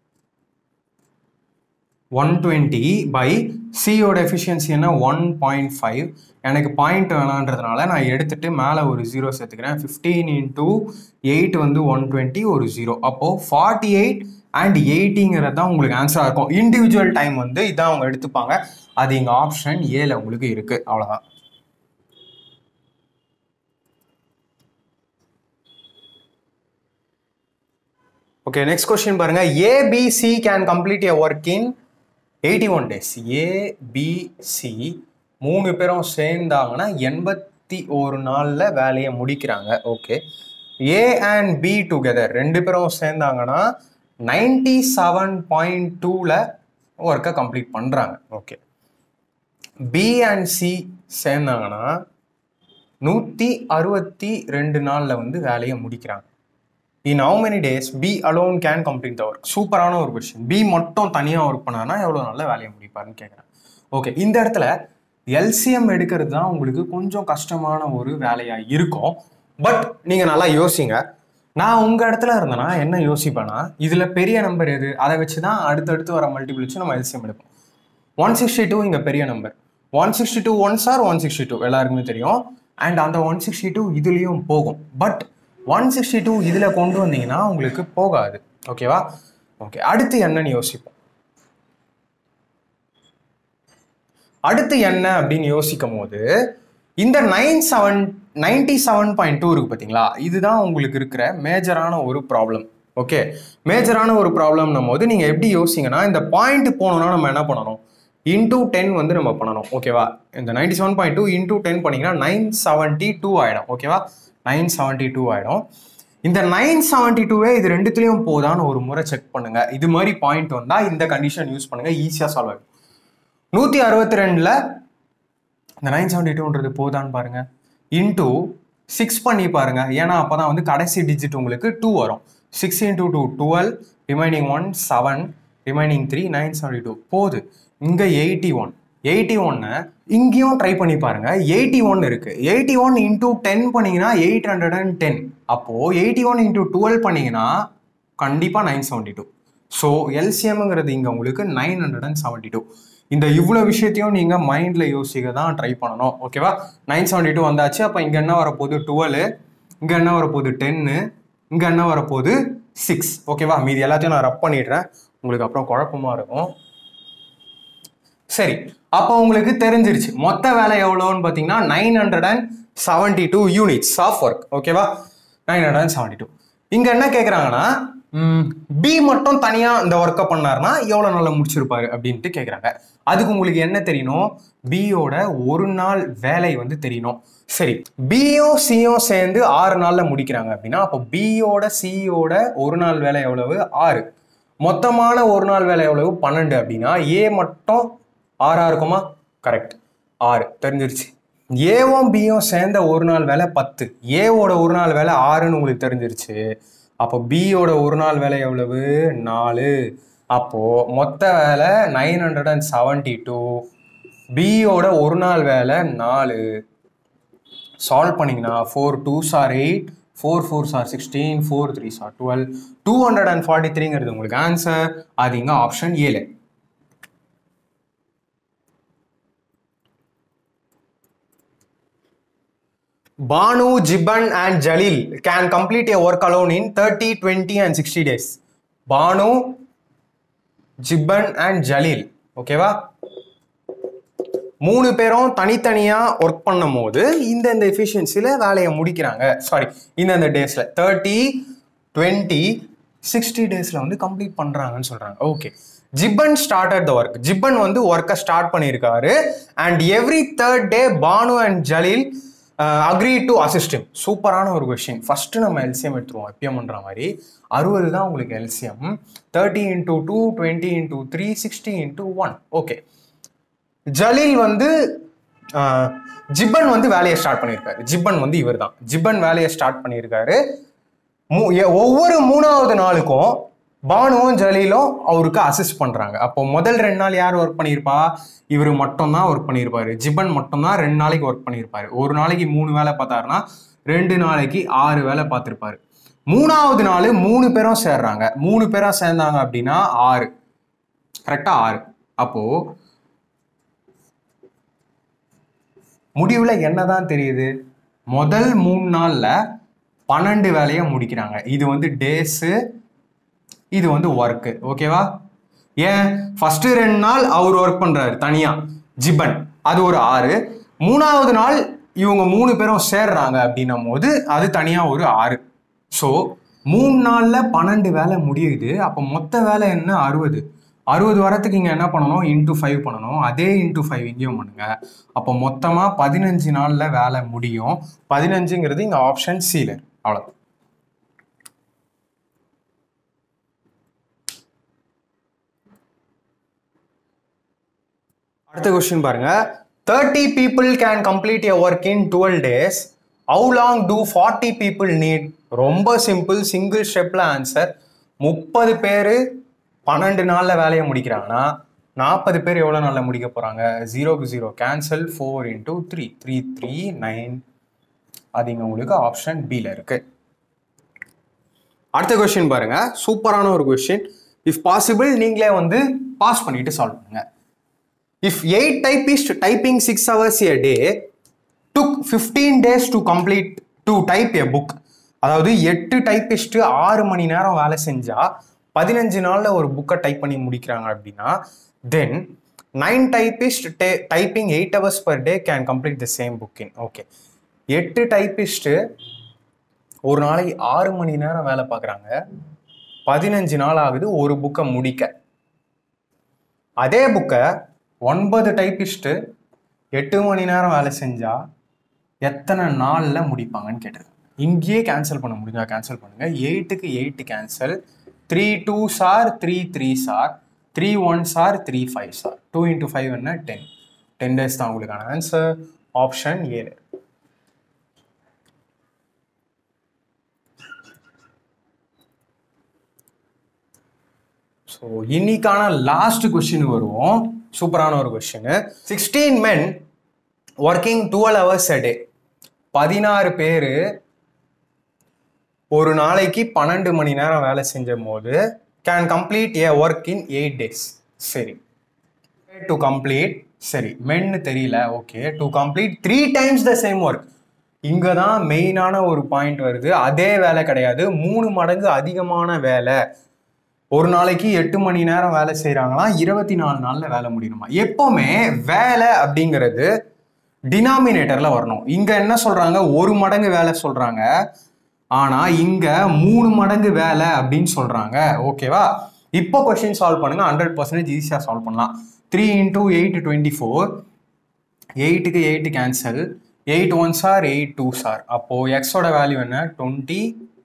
one twenty by சியோட எஃபிஷியன்சி என்ன ஒன் பாயிண்ட் ஃபைவ் எனக்கு பாயிண்ட் வேணான்றதுனால நான் எடுத்துட்டு மேலே ஒரு ஜீரோ சேர்த்துக்கிறேன் ஃபிஃப்டீன் இன்டூ எயிட் வந்து ஒன் டுவெண்ட்டி ஒரு ஜீரோ அப்போது ஃபார்ட்டி எயிட் அண்ட் எயிட்டிங்கிறது தான் உங்களுக்கு ஆன்சராக இருக்கும் இண்டிவிஜுவல் டைம் வந்து இதான் அவங்க எடுத்துப்பாங்க அது இங்கே ஆப்ஷன் ஏல உங்களுக்கு இருக்குது அவ்வளோதான் ஓகே நெக்ஸ்ட் கொஸ்டின் பாருங்க ABC can complete a work in eighty one days ABC மூணு பேரும் சேர்ந்தாங்கன்னா எண்பத்தி ஒரு நாளில் வேலையை முடிக்கிறாங்க okay A and B together ரெண்டு பேரும் சேர்ந்தாங்கன்னா நைன்டி செவன் பாயிண்ட் டூவில் ஒர்க்கை கம்ப்ளீட் பண்ணுறாங்க ஓகே பி அண்ட் சி சேர்ந்தாங்கன்னா நூற்றி அறுபத்தி ரெண்டு நாளில் வந்து வேலையை முடிக்கிறாங்க in how many days B alone can complete the work சூப்பரான ஒரு கொஸ்டின் பி மட்டும் தனியாக ஒர்க் பண்ணானா எவ்வளோ நல்ல வேலையை முடிப்பாருன்னு கேட்குறேன் ஓகே இந்த இடத்துல எல்சிஎம் எடுக்கிறது தான் உங்களுக்கு கொஞ்சம் கஷ்டமான ஒரு வேலையாக இருக்கும் பட் நீங்கள் நல்லா யோசிங்க நான் உங்கள் இடத்துல இருந்தேன்னா என்ன யோசிப்பேன்னா இதில் பெரிய நம்பர் எது அதை வச்சு தான் அடுத்தடுத்து வர மல்டிபிள் வச்சு நம்ம எல்சிஎம் எடுப்போம் ஒன் சிக்ஸ்டி டூ இங்கே பெரிய number one sixty two ones are one sixty two எல்லாருக்குமே தெரியும் அண்ட் அந்த ஒன் சிக்ஸ்டி டூ இதுலேயும் போகும் பட் ஒன் சிக்ஸ்டி டூ இதில் கொண்டு வந்தீங்கன்னா உங்களுக்கு போகாது ஓகேவா ஓகே அடுத்து என்னன்னு யோசிப்போம் அடுத்து என்ன அப்படின்னு யோசிக்கும் போது இந்த nine seven ninety seven point two இருக்கு பார்த்தீங்களா இதுதான் உங்களுக்கு இருக்கிற மேஜரான ஒரு ப்ராப்ளம் ஓகே மேஜரான ஒரு ப்ராப்ளம்னும் போது நீங்கள் எப்படி யோசிங்கன்னா இந்த பாயிண்ட் போகணுன்னா நம்ம என்ன பண்ணணும் இன்டூ டென் வந்து நம்ம பண்ணணும் ஓகேவா இந்த ninety seven point two into ten பண்ணிங்கன்னா நைன் செவன்ட்டி டூ ஆகிடும் ஓகேவா நைன் செவன்ட்டி டூ ஆகிடும் இந்த நைன் செவன்ட்டி டூவே இது ரெண்டுத்துலேயும் போதான்னு ஒரு முறை செக் பண்ணுங்க இது மாதிரி பாயிண்ட் வந்தால் இந்த கண்டிஷன் யூஸ் பண்ணுங்க ஈஸியாக சால்வ் ஆகும் நூற்றி அறுபத்தி ரெண்டில் இந்த நைன் செவன்ட்டி டூன்றது போதான்னு பாருங்க இன்டூ சிக்ஸ் பண்ணி பாருங்க ஏன்னா அப்போ தான் வந்து கடைசி டிஜிட் உங்களுக்கு டூ வரும் six into two twelve remaining one seven remaining three nine seventy two போகுது இங்கே எயிட்டி ஒன் எயிட்டி ஒன்னை இங்கேயும் ட்ரை பண்ணி பாருங்க எயிட்டி ஒன் இருக்கு எயிட்டி ஒன் இன்டூ டென் பண்ணீங்கன்னா எயிட் ஹண்ட்ரட் அண்ட் டென் அப்போது எயிட்டி ஒன் இன்டூ டுவெல் பண்ணீங்கன்னா கண்டிப்பாக நைன் செவன்ட்டி டூ ஸோ எல்சிஎம்ங்கிறது இங்கே உங்களுக்கு nine hundred and seventy two இந்த இவ்வளோ விஷயத்தையும் நீங்கள் மைண்டில் யோசிக்க தான் ட்ரை பண்ணணும் ஓகேவா நைன் செவன்ட்டி டூ வந்தாச்சு அப்போ இங்கே என்ன வரப்போகுது டுவெல் இங்கே என்ன வரப்போகுது டென்னு இங்கே என்ன வரப்போகுது சிக்ஸ் ஓகேவா மீதி எல்லாத்தையும் நான் ரப் பண்ணிடுறேன் உங்களுக்கு அப்புறம் குழப்பமா இருக்கும் சரி அப்போ உங்களுக்கு தெரிஞ்சிருச்சு மொத்த வேலை எவ்வளோன்னு பார்த்தீங்கன்னா nine hundred and seventy two units of work ஓகேவா nine hundred and seventy two இங்கே என்ன கேட்குறாங்கன்னா பி மட்டும் தனியாக இந்த ஒர்க்கை பண்ணாருன்னா எவ்வளோ நாளில் முடிச்சிருப்பாரு அப்படின்ட்டு கேட்குறாங்க அதுக்கு உங்களுக்கு என்ன தெரியணும் பியோட ஒரு நாள் வேலை வந்து தெரியணும் சரி பியும் சியும் சேர்ந்து ஆறு நாளில் முடிக்கிறாங்க அப்படின்னா அப்போ பியோட சியோட ஒரு நாள் வேலை எவ்வளவு ஆறு மொத்தமான ஒரு நாள் வேலை எவ்வளவு பன்னெண்டு அப்படின்னா ஏ மட்டும் ஆறா இருக்குமா கரெக்ட் ஆறு தெரிஞ்சிருச்சு ஏவும் பியும் சேர்ந்த ஒரு நாள் வேலை பத்து ஏவோட ஒரு நாள் வேலை ஆறுன்னு உங்களுக்கு தெரிஞ்சிருச்சு அப்போ பியோட ஒரு நாள் வேலை எவ்வளவு நாலு அப்போ மொத்த வேலை nine hundred and seventy two பியோட ஒரு நாள் வேலை நாலு சால்வ் பண்ணிங்கன்னா four two sir eight four four sir sixteen four three sir twelve two hundred and forty த்ரீங்கிறது உங்களுக்கு ஆன்சர் அது இங்கே ஆப்ஷன் ஏழு Bhanu Jiban and Jalil can complete a work alone in thirty twenty and sixty days Bhanu Jiban and Jalil ஓகேவா மூணு பேரும் தனித்தனியாக ஒர்க் பண்ணும் போது இந்தந்த எஃபிஷியன்சியில் வேலையை முடிக்கிறாங்க சாரி இந்தந்த டேஸில் தேர்ட்டி டுவெண்ட்டி சிக்ஸ்டி டேஸில் வந்து கம்ப்ளீட் பண்ணுறாங்கன்னு சொல்கிறாங்க okay Jiban started the work Jiban வந்து ஒர்க்கை ஸ்டார்ட் பண்ணியிருக்காரு and every third day Bhanu and Jalil agree to assist him சூப்பரான ஒரு கொஷின் ஃபஸ்ட்டு நம்ம எல்சிஎம் எடுத்துருவோம் எப்பயும் பண்ணுற மாதிரி அறுபது தான் உங்களுக்கு LCM thirty into two twenty into three sixty into one okay Jalil வந்து ஆஹ், ஜிப்பன் வந்து வேலையை ஸ்டார்ட் பண்ணியிருக்காரு ஜிப்பன் வந்து இவர் தான் ஜிப்பன் வேலையை ஸ்டார்ட் பண்ணியிருக்காரு மூ- எ- ஒவ்வொரு மூணாவது நாளுக்கும் பானுவும் ஜலீலும் அவருக்கு அசிஸ்ட் பண்றாங்க அப்போ முதல் ரெண்டு நாள் யார் ஒர்க் பண்ணியிருப்பா இவர் மட்டும்தான் ஒர்க் பண்ணியிருப்பாரு ஜிபன் மட்டும்தான் ரெண்டு நாளைக்கு ஒர்க் பண்ணியிருப்பாரு ஒரு நாளைக்கு மூணு வேலை பார்த்தாருன்னா ரெண்டு நாளைக்கு ஆறு வேலை பார்த்துருப்பாரு மூணாவது நாள் மூணு பேரும் சேர்றாங்க மூணு பேரும் சேர்ந்தாங்க அப்படின்னா ஆறு கரெக்டா ஆறு அப்போ முடிவுல என்னதான் தெரியுது முதல் மூணு நாள்ல பன்னெண்டு வேலையை முடிக்கிறாங்க இது வந்து டேஸு இது வந்து ஒர்க்கு ஓகேவா ஏன் ஃபர்ஸ்ட் ரெண்டு நாள் அவர் ஒர்க் பண்றாரு தனியா ஜிபன் அது ஒரு ஆறு மூணாவது நாள் இவங்க மூணு பேரும் சேர்றாங்க அப்படின்னும் போது அது தனியா ஒரு ஆறு ஸோ மூணு நாள்ல பன்னெண்டு வேலை முடியுது அப்போ மொத்த வேலை என்ன அறுபது அறுபது வரத்துக்கு இங்க என்ன பண்ணணும் இன்டூ ஃபைவ் பண்ணணும் அதே இன்டூ ஃபைவ் இங்கேயும் பண்ணுங்க அப்போ மொத்தமா பதினஞ்சு நாள்ல வேலை முடியும் பதினஞ்சுங்கிறது இங்க ஆப்ஷன் சீல அவ்வளோ அடுத்த கொஸ்டின் பாருங்க thirty people can complete a work in twelve days how long do forty people need ரொம்ப சிம்பிள் சிங்கிள் ஸ்டெப்பில் ஆன்சர் முப்பது பேர் பன்னெண்டு நாளில் வேலையை முடிக்கிறாங்கன்னா நாற்பது பேர் எவ்வளோ நாளில் முடிக்க போகிறாங்க ஜீரோக்கு zero cancel four into three three three nine அது இங்கே உங்களுக்கு ஆப்ஷன் பியில் இருக்கு அடுத்த கொஸ்டின் பாருங்க சூப்பரான ஒரு கொஸ்டின் இஃப் பாசிபிள் நீங்களே வந்து பாஸ் பண்ணிட்டு சால்வ் பண்ணுங்க if eight typist typing six hours a day took fifteen days to complete to type a book அதாவது எட்டு டைப்பிஸ்ட் ஆறு மணி நேரம் வேலை செஞ்சா பதினஞ்சு நாள்ல ஒரு புக்கை டைப் பண்ணி முடிக்கிறாங்க அப்படின்னா then nine typist typing eight hours per day can complete the same booking okay எட்டு டைப்பிஸ்ட்டு ஒரு நாளைக்கு ஆறு மணி நேரம் வேலை பார்க்குறாங்க பதினஞ்சு நாள் ஆகுது ஒரு புக்கை முடிக்க அதே புக்கை ஒன்பது டைப்பிஸ்ட்டு எட்டு மணி நேரம் வேலை செஞ்சா எத்தனை நாளில் முடிப்பாங்கன்னு கேட்டிருக்காங்க இங்கேயே கேன்சல் பண்ண முடிஞ்சா கேன்சல் பண்ணுங்க எயிட்டுக்கு eight cancel three two sir three three sir three one sir three five sir two into five என்ன டென் டென் டேஸ் தான் உங்களுக்கான ஆன்சர் ஆப்ஷன் ஏழு ஸோ இன்னைக்கான லாஸ்ட் கொஸ்டின் வருவோம் சூப்பரான ஒரு question sixteen men working twelve hours a day பதினாறு பேர் ஒரு நாளைக்கு பன்னெண்டு மணி நேரம் வேலை செஞ்ச போது can complete a work in eight days சரி டு கம்ப்ளீட் சரி மென்னு தெரியல okay to complete three times the same work இங்கே தான் மெயினான ஒரு பாயிண்ட் வருது அதே வேலை கிடையாது மூணு மடங்கு அதிகமான வேலை ஒரு நாளைக்கு எட்டு மணி நேரம் வேலை செய்கிறாங்களா இருபத்தி நாலு நாளில் வேலை முடியணுமா எப்போவுமே வேலை அப்படிங்கிறது டினாமினேட்டரில் வரணும் இங்கே என்ன சொல்கிறாங்க ஒரு மடங்கு வேலை சொல்கிறாங்க ஆனால் இங்கே மூணு மடங்கு வேலை அப்படின்னு சொல்கிறாங்க ஓகேவா இப்போ கொஸ்டின் சால்வ் பண்ணுங்க ஹண்ட்ரட் பர்சன்டேஜ் ஈஸியாக சால்வ் பண்ணலாம் three into eight twenty four எயிட்டுக்கு eight cancel eight one sir eight two sir அப்போது எக்ஸோட வேல்யூ என்ன டுவெண்ட்டி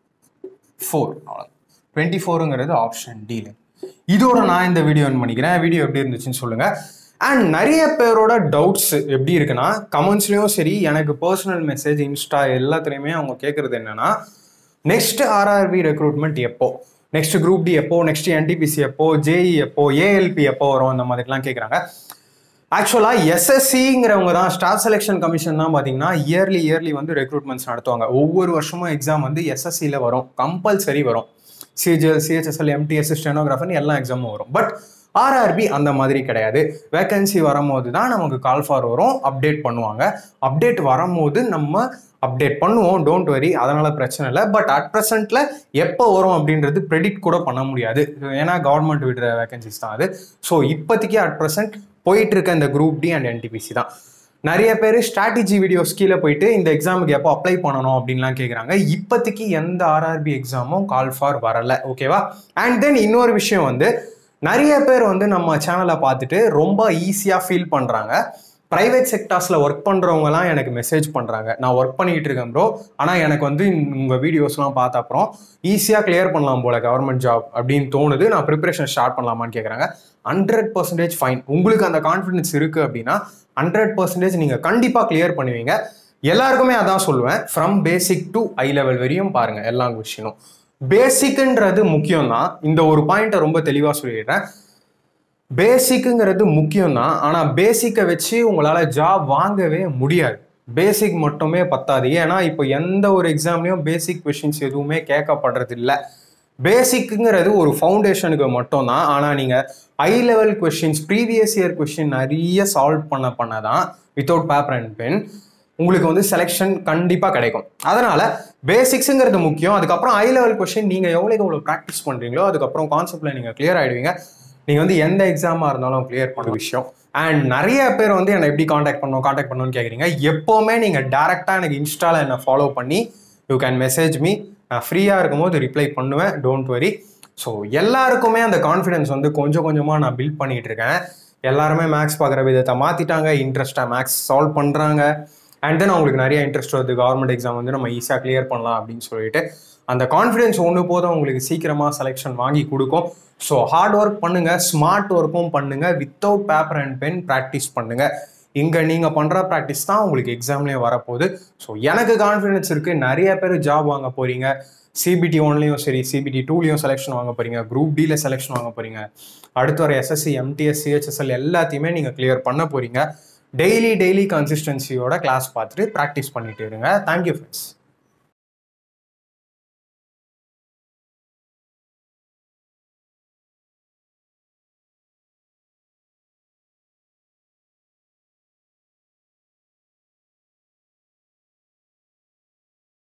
ஃபோர் அவ்வளோ டுவெண்ட்டி ஃபோருங்கிறது ஆப்ஷன் டீல இதோட நான் இந்த வீடியோ ஆன் பண்ணிக்கிறேன் வீடியோ எப்படி இருந்துச்சுன்னு சொல்லுங்க அண்ட் நிறைய பேரோட டவுட்ஸ் எப்படி இருக்குன்னா கமெண்ட்ஸ்லயும் சரி எனக்கு பர்சனல் மெசேஜ் இன்ஸ்டா எல்லாத்துலேயுமே அவங்க கேட்குறது என்னன்னா நெக்ஸ்ட் ஆர்ஆர்பி ரெக்ரூட்மெண்ட் எப்போ நெக்ஸ்ட் குரூப் டி எப்போ நெக்ஸ்ட் என்டிபிசி எப்போ ஜேஇ எப்போ ஏஎல்பி எப்போ வரும் இந்த மாதிரிலாம் கேட்குறாங்க ஆக்சுவலாக எஸ்எஸ்சிங்கிறவங்க தான் ஸ்டாஃப் செலெக்ஷன் கமிஷன் தான் பார்த்தீங்கன்னா இயர்லி இயர்லி வந்து ரெக்ரூட்மெண்ட்ஸ் நடத்துவாங்க ஒவ்வொரு வருஷமும் எக்ஸாம் வந்து எஸ்எஸ்சியில் வரும் கம்பல்சரி வரும் சிஜிஎல் சிஹெச்எஸ்எல் எம்டிஎஸ் ஸ்டெனோகிராஃபர்னு எல்லா எக்ஸாமும் வரும் பட் ஆர்ஆர்பி அந்த மாதிரி கிடையாது வேகன்சி வரும்போது தான் நமக்கு கால் ஃபார் வரும் அப்டேட் பண்ணுவாங்க அப்டேட் வரும்போது நம்ம அப்டேட் பண்ணுவோம் டோன்ட் வரி அதனால பிரச்சனை இல்லை பட் அட் ப்ரெசென்ட்ல எப்போ வரும் அப்படின்றது ப்ரெடிக்ட் கூட பண்ண முடியாது ஏன்னா கவர்மெண்ட் விடுற வேகன்சிஸ் தான் அது ஸோ இப்போதைக்கு அட் ப்ரெசென்ட் போயிட்டு இருக்க இந்த குரூப் டி அண்ட் என்டிபிசி தான் நிறைய பேர் ஸ்ட்ராட்டஜி வீடியோஸ் கீழே போயிட்டு இந்த எக்ஸாமுக்கு எப்போ அப்ளை பண்ணணும் அப்படின்லாம் கேட்குறாங்க இப்போதைக்கு எந்த ஆர்ஆர்பி எக்ஸாமும் கால் ஃபார் வரல ஓகேவா அண்ட் தென் இன்னொரு விஷயம் வந்து நிறைய பேர் வந்து நம்ம சேனலை பார்த்துட்டு ரொம்ப ஈஸியாக ஃபீல் பண்ணுறாங்க ப்ரைவேட் செக்டார்ஸில் ஒர்க் பண்ணுறவங்கலாம் எனக்கு மெசேஜ் பண்ணுறாங்க நான் ஒர்க் பண்ணிக்கிட்டு இருக்கேன் ப்ரோ ஆனால் எனக்கு வந்து உங்கள் வீடியோஸ்லாம் பார்த்த அப்புறம் ஈஸியாக கிளியர் பண்ணலாம் போல கவர்மெண்ட் ஜாப் அப்படின்னு தோணுது நான் ப்ரிப்பரேஷன் ஸ்டார்ட் பண்ணலாமான்னு கேட்குறாங்க ஹண்ட்ரட் பர்சன்டேஜ் ஃபைன் உங்களுக்கு அந்த கான்ஃபிடன்ஸ் இருக்குது அப்படின்னா ஹண்ட்ரட் பர்சன்டேஜ் நீங்கள் கண்டிப்பாக கிளியர் பண்ணுவீங்க எல்லாருக்குமே அதான் சொல்லுவேன் from basic to high level வரையும் பாருங்கள் எல்லா கொஷினும் பேசிக்ன்றது முக்கியம் தான் இந்த ஒரு பாயிண்ட்டை ரொம்ப தெளிவாக சொல்லிடுறேன் பேசிக்குங்கிறது முக்கியம் தான் ஆனால் பேசிக்கை வச்சு உங்களால் ஜாப் வாங்கவே முடியாது பேசிக் மட்டுமே பத்தாது ஏன்னா இப்போ எந்த ஒரு எக்ஸாம்லையும் பேசிக் கொஷின்ஸ் எதுவுமே கேட்கப்படுறது இல்லை பேசிக்குங்கிறது ஒரு ஃபவுண்டேஷனுக்கு மட்டும்தான் ஆனால் நீங்கள் high level questions previous year question நிறைய சால்வ் பண்ண பண்ண தான் வித்தவுட் பேப்பர் அண்ட் பென் உங்களுக்கு வந்து செலெக்ஷன் கண்டிப்பாக கிடைக்கும் அதனால பேசிக்ஸுங்கிறது முக்கியம் அதுக்கப்புறம் ஹை லெவல் கொஷின் நீங்கள் எவ்வளோக்கு எவ்வளோ ப்ராக்டிஸ் பண்ணுறீங்களோ அதுக்கப்புறம் கான்செப்டில் நீங்கள் கிளியர் ஆகிடுவீங்க நீங்கள் வந்து எந்த எக்ஸாமாக இருந்தாலும் கிளியர் பண்ண விஷயம் அண்ட் நிறைய பேர் வந்து என்னை எப்படி காண்டாக்ட் பண்ணணும் காண்டாக்ட் பண்ணணும்னு கேட்குறீங்க எப்போவுமே நீங்கள் டேரெக்டாக எனக்கு இன்ஸ்டாவில் என்னை ஃபாலோ பண்ணி யூ கேன் மெசேஜ் மீ நான் ஃப்ரீயாக இருக்கும்போது ரிப்ளை பண்ணுவேன் டோன்ட் வரி ஸோ எல்லாருக்குமே அந்த கான்ஃபிடன்ஸ் வந்து கொஞ்சம் கொஞ்சமாக நான் பில்ட் பண்ணிகிட்டு இருக்கேன் எல்லாருமே மேக்ஸ் பார்க்குற விதத்தை மாற்றிட்டாங்க இன்ட்ரெஸ்ட்டாக மேக்ஸ் சால்வ் பண்ணுறாங்க அண்ட் தென் அவங்களுக்கு நிறைய இன்ட்ரெஸ்ட் வருது கவர்மெண்ட் எக்ஸாம் வந்து நம்ம ஈஸியாக கிளியர் பண்ணலாம் அப்படின்னு சொல்லிட்டு அந்த கான்ஃபிடென்ஸ் ஒன்று போதும் உங்களுக்கு சீக்கிரமாக செலெக்ஷன் வாங்கி கொடுக்கும் ஸோ ஹார்ட் ஒர்க் பண்ணுங்க ஸ்மார்ட் ஒர்க்கும் பண்ணுங்க without paper and pen practice பண்ணுங்க இங்கே நீங்கள் பண்ணுற ப்ராக்டிஸ் தான் உங்களுக்கு எக்ஸாம்லேயே வரப்போகுது ஸோ எனக்கு கான்ஃபிடென்ஸ் இருக்குது நிறைய பேர் ஜாப் வாங்க போகிறீங்க சிபிடி ஒன்லேயும் சரி சிபிடி டூலேயும் செலெக்ஷன் வாங்க போகிறீங்க குரூப் டியில் செலெக்ஷன் வாங்க போகிறீங்க அடுத்து வர எஸ்எஸ்சி எம்டிஎஸ் சிஹெச்எஸ்எல் எல்லாத்தையுமே நீங்கள் கிளியர் பண்ண போகிறீங்க டெய்லி டெய்லி கன்சிஸ்டன்சியோட கிளாஸ் பார்த்துட்டு ப்ராக்டிஸ் பண்ணிட்டு இருங்க தேங்க்யூ ஃப்ரெண்ட்ஸ்